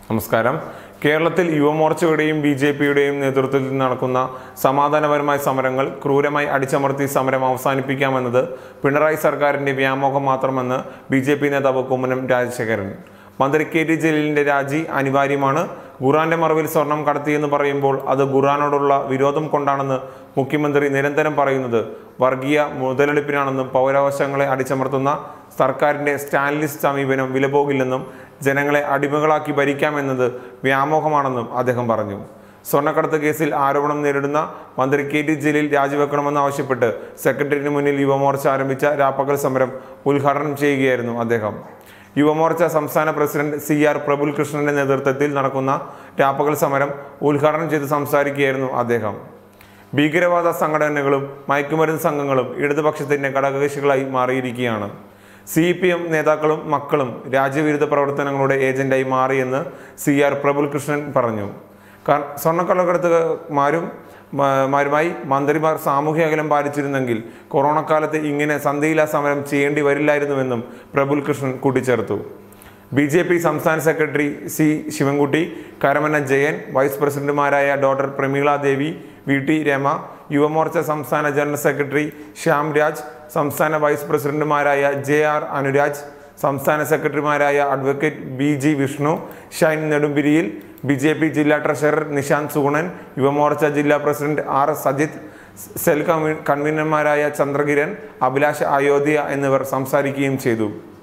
നമസ്കാരം കേരളത്തിൽ യുവമോർച്ചയുടെയും B J പിയുടെയും നേതൃത്വത്തിൽ നടക്കുന്ന സമാധാനപരമായ സമരങ്ങൾ ക്രൂരമായി അടിച്ചമർത്തി സമരം അവസാനിപ്പിക്കാമെന്നത് പിണറായി സർക്കാരിന്റെ വ്യാമോഹം മാത്രമെന്ന് ബി ജെ പി നേതാവ് കുമ്മനം രാജശേഖരൻ മന്ത്രി കെ ടി ജലീലിന്റെ രാജി അനിവാര്യമാണ് ഖുറാന്റെ മറവിൽ സ്വർണം കടത്തിയെന്ന് പറയുമ്പോൾ അത് ഖുറാനോടുള്ള വിരോധം കൊണ്ടാണെന്ന് മുഖ്യമന്ത്രി നിരന്തരം പറയുന്നത് വർഗീയ മുതലെടുപ്പിനാണെന്നും പൗരാവകാശങ്ങളെ അടിച്ചമർത്തുന്ന സർക്കാരിന്റെ സ്റ്റാൻലിസ്റ്റ് സമീപനം വിലപോകില്ലെന്നും ജനങ്ങളെ അടിമകളാക്കി ഭരിക്കാമെന്നത് വ്യാമോഹമാണെന്നും അദ്ദേഹം പറഞ്ഞു സ്വർണ്ണക്കടത്ത് കേസിൽ ആരോപണം നേരിടുന്ന മന്ത്രി കെ ടി ജലീൽ രാജിവെക്കണമെന്ന് ആവശ്യപ്പെട്ട് സെക്രട്ടറിന് മുന്നിൽ യുവമോർച്ച ആരംഭിച്ച രാപ്പകൽ സമരം ഉദ്ഘാടനം ചെയ്യുകയായിരുന്നു അദ്ദേഹം യുവമോർച്ച സംസ്ഥാന പ്രസിഡന്റ് സി ആർ പ്രഫുൽ കൃഷ്ണന്റെ നേതൃത്വത്തിൽ നടക്കുന്ന രാപ്പകൽ സമരം ഉദ്ഘാടനം ചെയ്ത് സംസാരിക്കുകയായിരുന്നു അദ്ദേഹം ഭീകരവാദ സംഘടനകളും മയക്കുമരുന്ന് സംഘങ്ങളും ഇടതുപക്ഷത്തിന്റെ ഘടകകക്ഷികളായി മാറിയിരിക്കുകയാണ് സി പി എം നേതാക്കളും മക്കളും രാജ്യവിരുദ്ധ പ്രവർത്തനങ്ങളുടെ ഏജന്റായി മാറിയെന്ന് സി ആർ പ്രഫുൽ കൃഷ്ണൻ പറഞ്ഞു കാ- സ്വർണ്ണക്കള്ളക്കടത്തുമാരും മ- മാരുമായി മന്ത്രിമാർ സാമൂഹ്യ അകലം പാലിച്ചിരുന്നെങ്കിൽ കൊറോണ കാലത്ത് ഇങ്ങനെ സന്ധിയില്ലാ സമരം ചെയ്യേണ്ടി വരില്ലായിരുന്നുവെന്നും പ്രഫുൽ കൃഷ്ണൻ കൂട്ടിച്ചേർത്തു ബി ജെ പി സംസ്ഥാന secretary C Sivankutty Karamana Jayan vice പ്രസിഡന്റുമാരായ doctor Prameela Devi V T Rama Yuvamorcha സംസ്ഥാന ജനറൽ സെക്രട്ടറി ശ്യാം രാജ് സംസ്ഥാന വൈസ് പ്രസിഡന്റുമാരായ ജെ ആർ അനുരാജ് സംസ്ഥാന സെക്രട്ടറിമാരായ advocate B G Vishnu Shine നെടുമ്പിരിയിൽ ബി ജെ പി ജില്ലാ ട്രഷറർ നിശാന്ത് സുഗുണൻ യുവമോർച്ച ജില്ലാ പ്രസിഡന്റ് ആർ സജിത് സെൽ കൺവീ- കൺവീനർമാരായ ചന്ദ്രകിരൺ അഭിലാഷ് അയോധ്യ എന്നിവർ സംസാരിക്കുകയും ചെയ്തു